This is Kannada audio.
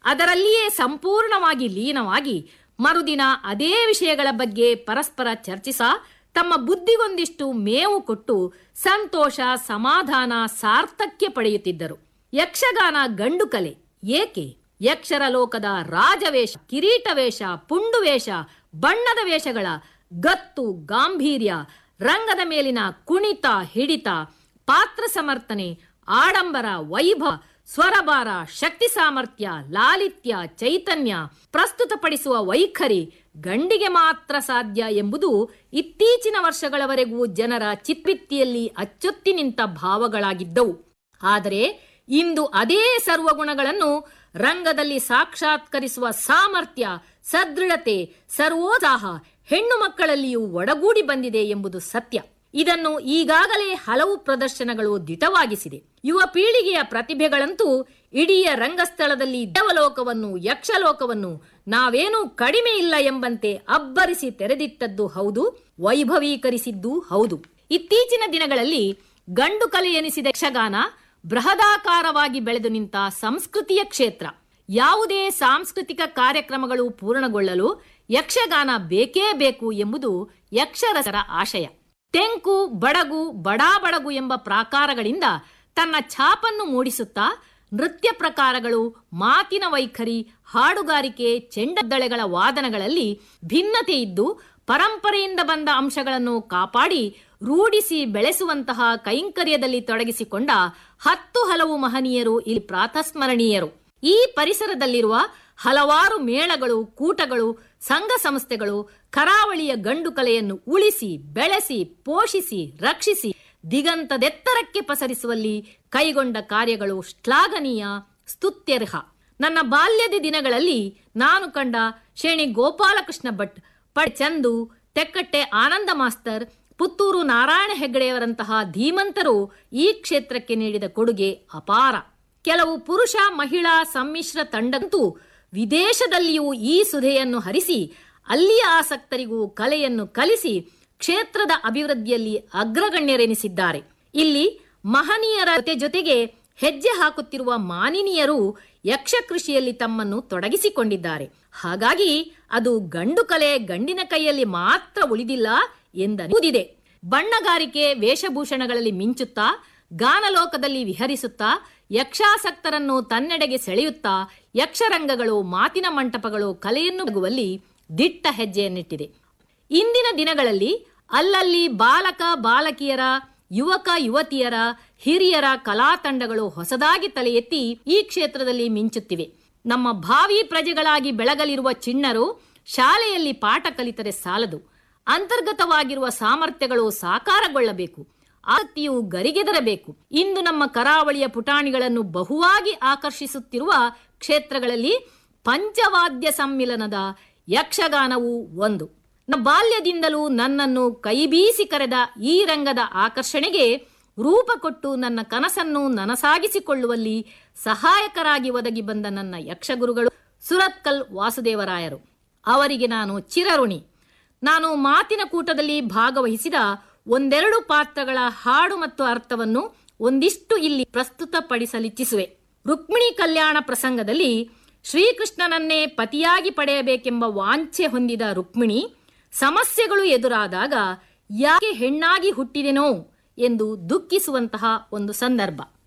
ಅದರಲ್ಲಿಯೇ ಸಂಪೂರ್ಣವಾಗಿ ಲೀನವಾಗಿ ಮರುದಿನ ಅದೇ ವಿಷಯಗಳ ಬಗ್ಗೆ ಪರಸ್ಪರ ಚರ್ಚಿಸ ತಮ್ಮ ಬುದ್ಧಿಗೊಂದಿಷ್ಟು ಮೇವು ಕೊಟ್ಟು ಸಂತೋಷ ಸಮಾಧಾನ ಸಾರ್ಥಕ್ಯ ಪಡೆಯುತ್ತಿದ್ದರು ಯಕ್ಷಗಾನ ಗಂಡು ಕಲೆ ಏಕೆ ಯಕ್ಷರ ಲೋಕದ ರಾಜವೇಷ ಕಿರೀಟವೇಷ ಪುಂಡುವೇಷ ಬಣ್ಣದ ವೇಷಗಳ ಗತ್ತು ಗಾಂಭೀರ್ಯ ರಂಗದ ಮೇಲಿನ ಕುಣಿತ ಹಿಡಿತ ಪಾತ್ರ ಸಮರ್ಥನೆ ಆಡಂಬರ ವೈಭವ ಸ್ವರಭಾರ ಶಕ್ತಿ ಸಾಮರ್ಥ್ಯ ಲಾಲಿತ್ಯ ಚೈತನ್ಯ ಪ್ರಸ್ತುತಪಡಿಸುವ ವೈಖರಿ ಗಂಡಿಗೆ ಮಾತ್ರ ಸಾಧ್ಯ ಎಂಬುದು ಇತ್ತೀಚಿನ ವರ್ಷಗಳವರೆಗೂ ಜನರ ಚಿತ್ವಿತ್ತಿಯಲ್ಲಿ ಅಚ್ಚೊತ್ತಿ ನಿಂತ ಭಾವಗಳಾಗಿದ್ದವು ಆದರೆ ಇಂದು ಅದೇ ಸರ್ವಗುಣಗಳನ್ನು ರಂಗದಲ್ಲಿ ಸಾಕ್ಷಾತ್ಕರಿಸುವ ಸಾಮರ್ಥ್ಯ ಸದೃಢತೆ ಸರ್ವೋತ್ಸಾಹ ಹೆಣ್ಣು ಮಕ್ಕಳಲ್ಲಿಯೂ ಒಡಗೂಡಿ ಬಂದಿದೆ ಎಂಬುದು ಸತ್ಯ ಇದನ್ನು ಈಗಾಗಲೇ ಹಲವು ಪ್ರದರ್ಶನಗಳು ದಿಟವಾಗಿಸಿದೆ ಯುವ ಪೀಳಿಗೆಯ ಪ್ರತಿಭೆಗಳಂತೂ ಇಡೀ ರಂಗಸ್ಥಳದಲ್ಲಿ ದೇವಲೋಕವನ್ನು ಯಕ್ಷಲೋಕವನ್ನು ನಾವೇನೂ ಕಡಿಮೆ ಇಲ್ಲ ಎಂಬಂತೆ ಅಬ್ಬರಿಸಿ ತೆರೆದಿಟ್ಟದ್ದು ಹೌದು ವೈಭವೀಕರಿಸಿದ್ದೂ ಹೌದು ಇತ್ತೀಚಿನ ದಿನಗಳಲ್ಲಿ ಗಂಡು ಕಲೆ ಎನಿಸಿದ ಯಕ್ಷಗಾನ ಬೃಹದಾಕಾರವಾಗಿ ಬೆಳೆದು ನಿಂತ ಸಂಸ್ಕೃತಿಯ ಕ್ಷೇತ್ರ ಯಾವುದೇ ಸಾಂಸ್ಕೃತಿಕ ಕಾರ್ಯಕ್ರಮಗಳು ಪೂರ್ಣಗೊಳ್ಳಲು ಯಕ್ಷಗಾನ ಬೇಕೇ ಬೇಕು ಎಂಬುದು ಯಕ್ಷರಸರ ಆಶಯ ತೆಂಕು ಬಡಗು ಬಡಾ ಬಡಗು ಎಂಬ ಪ್ರಾಕಾರಗಳಿಂದ ತನ್ನ ಛಾಪನ್ನು ಮೂಡಿಸುತ್ತಾ ನೃತ್ಯ ಪ್ರಕಾರಗಳು ಮಾತಿನ ವೈಖರಿ ಹಾಡುಗಾರಿಕೆ ಚೆಂಡದ್ದಳೆಗಳ ವಾದನಗಳಲ್ಲಿ ಭಿನ್ನತೆ ಇದ್ದು ಪರಂಪರೆಯಿಂದ ಬಂದ ಅಂಶಗಳನ್ನು ಕಾಪಾಡಿ ರೂಢಿಸಿ ಬೆಳೆಸುವಂತಹ ಕೈಂಕರ್ಯದಲ್ಲಿ ತೊಡಗಿಸಿಕೊಂಡ ಹತ್ತು ಹಲವು ಮಹನೀಯರು ಇಲ್ಲಿ ಪ್ರಾತಸ್ಮರಣೀಯರು ಈ ಪರಿಸರದಲ್ಲಿರುವ ಹಲವಾರು ಮೇಳಗಳು ಕೂಟಗಳು ಸಂಘ ಸಂಸ್ಥೆಗಳು ಕರಾವಳಿಯ ಗಂಡು ಕಲೆಯನ್ನು ಉಳಿಸಿ ಬೆಳೆಸಿ ಪೋಷಿಸಿ ರಕ್ಷಿಸಿ ದಿಗಂತದೆತ್ತರಕ್ಕೆ ಪಸರಿಸುವಲ್ಲಿ ಕೈಗೊಂಡ ಕಾರ್ಯಗಳು ಶ್ಲಾಘನೀಯ ಸ್ತುತ್ಯರ್ಹ ನನ್ನ ಬಾಲ್ಯದ ದಿನಗಳಲ್ಲಿ ನಾನು ಕಂಡ ಶೇಣಿ ಗೋಪಾಲಕೃಷ್ಣ ಭಟ್ ಪಡ್ ಚಂದು ತೆಕ್ಕಟ್ಟೆ ಆನಂದ ಮಾಸ್ತರ್ ಪುತ್ತೂರು ನಾರಾಯಣ ಹೆಗ್ಗಡೆಯವರಂತಹ ಧೀಮಂತರು ಈ ಕ್ಷೇತ್ರಕ್ಕೆ ನೀಡಿದ ಕೊಡುಗೆ ಅಪಾರ ಕೆಲವು ಪುರುಷ ಮಹಿಳಾ ಸಮ್ಮಿಶ್ರ ತಂಡಂತೂ ವಿದೇಶದಲ್ಲಿಯೂ ಈ ಸುಧೆಯನ್ನು ಹರಿಸಿ ಅಲ್ಲಿಯ ಆಸಕ್ತರಿಗೂ ಕಲೆಯನ್ನು ಕಲಿಸಿ ಕ್ಷೇತ್ರದ ಅಭಿವೃದ್ಧಿಯಲ್ಲಿ ಅಗ್ರಗಣ್ಯರೆನಿಸಿದ್ದಾರೆ ಇಲ್ಲಿ ಮಹನೀಯರ ಜೊತೆ ಜೊತೆಗೆ ಹೆಜ್ಜೆ ಹಾಕುತ್ತಿರುವ ಮಾನಿನಿಯರು ಯಕ್ಷ ಕೃಷಿಯಲ್ಲಿ ತಮ್ಮನ್ನು ತೊಡಗಿಸಿಕೊಂಡಿದ್ದಾರೆ ಹಾಗಾಗಿ ಅದು ಗಂಡು ಕಲೆ ಗಂಡಿನ ಕೈಯಲ್ಲಿ ಮಾತ್ರ ಉಳಿದಿಲ್ಲ ಎಂದನಿದೆ ಬಣ್ಣಗಾರಿಕೆ ವೇಷಭೂಷಣಗಳಲ್ಲಿ ಮಿಂಚುತ್ತಾ ಗಾನಲೋಕದಲ್ಲಿ ವಿಹರಿಸುತ್ತಾ ಯಕ್ಷಾಸಕ್ತರನ್ನು ತನ್ನೆಡೆಗೆ ಸೆಳೆಯುತ್ತಾ ಯಕ್ಷರಂಗಗಳು ಮಾತಿನ ಮಂಟಪಗಳು ಕಲೆಯನ್ನು ಬಗುವಲ್ಲಿ ದಿಟ್ಟ ಹೆಜ್ಜೆಯನ್ನಿಟ್ಟಿದೆ ಇಂದಿನ ದಿನಗಳಲ್ಲಿ ಅಲ್ಲಲ್ಲಿ ಬಾಲಕ ಬಾಲಕಿಯರ ಯುವಕ ಯುವತಿಯರ ಹಿರಿಯರ ಕಲಾ ತಂಡಗಳು ಹೊಸದಾಗಿ ತಲೆ ಎತ್ತಿ ಈ ಕ್ಷೇತ್ರದಲ್ಲಿ ಮಿಂಚುತ್ತಿವೆ ನಮ್ಮ ಭಾವಿ ಪ್ರಜೆಗಳಾಗಿ ಬೆಳಗಲಿರುವ ಚಿಣ್ಣರು ಶಾಲೆಯಲ್ಲಿ ಪಾಠ ಕಲಿತರೆ ಸಾಲದು ಅಂತರ್ಗತವಾಗಿರುವ ಸಾಮರ್ಥ್ಯಗಳು ಸಾಕಾರಗೊಳ್ಳಬೇಕು ಆಸಕ್ತಿಯು ಗರಿಗೆದರಬೇಕು ಇಂದು ನಮ್ಮ ಕರಾವಳಿಯ ಪುಟಾಣಿಗಳನ್ನು ಬಹುವಾಗಿ ಆಕರ್ಷಿಸುತ್ತಿರುವ ಕ್ಷೇತ್ರಗಳಲ್ಲಿ ಪಂಚವಾದ್ಯ ಸಮ್ಮಿಲನದ ಯಕ್ಷಗಾನವು ಒಂದು ನನ್ನ ಬಾಲ್ಯದಿಂದಲೂ ನನ್ನನ್ನು ಕೈಬೀಸಿ ಕರೆದ ಈ ರಂಗದ ಆಕರ್ಷಣೆಗೆ ರೂಪ ಕೊಟ್ಟು ನನ್ನ ಕನಸನ್ನು ನನಸಾಗಿಸಿಕೊಳ್ಳುವಲ್ಲಿ ಸಹಾಯಕರಾಗಿ ಒದಗಿ ಬಂದ ನನ್ನ ಯಕ್ಷಗುರುಗಳು ಸುರತ್ಕಲ್ ವಾಸುದೇವರಾಯರು ಅವರಿಗೆ ನಾನು ಚಿರಋಣಿ ನಾನು ಮಾತಿನ ಕೂಟದಲ್ಲಿ ಭಾಗವಹಿಸಿದ ಒಂದೆರಡು ಪಾತ್ರಗಳ ಹಾಡು ಮತ್ತು ಅರ್ಥವನ್ನು ಒಂದಿಷ್ಟು ಇಲ್ಲಿ ಪ್ರಸ್ತುತಪಡಿಸಲಿಚ್ಛಿಸುವೆ ರುಕ್ಮಿಣಿ ಕಲ್ಯಾಣ ಪ್ರಸಂಗದಲ್ಲಿ ಶ್ರೀಕೃಷ್ಣನನ್ನೇ ಪತಿಯಾಗಿ ಪಡೆಯಬೇಕೆಂಬ ವಾಂಛೆ ಹೊಂದಿದ ರುಕ್ಮಿಣಿ ಸಮಸ್ಯೆಗಳು ಎದುರಾದಾಗ ಯಾಕೆ ಹೆಣ್ಣಾಗಿ ಹುಟ್ಟಿದೆನೋ ಎಂದು ದುಃಖಿಸುವಂತಹ ಒಂದು ಸಂದರ್ಭ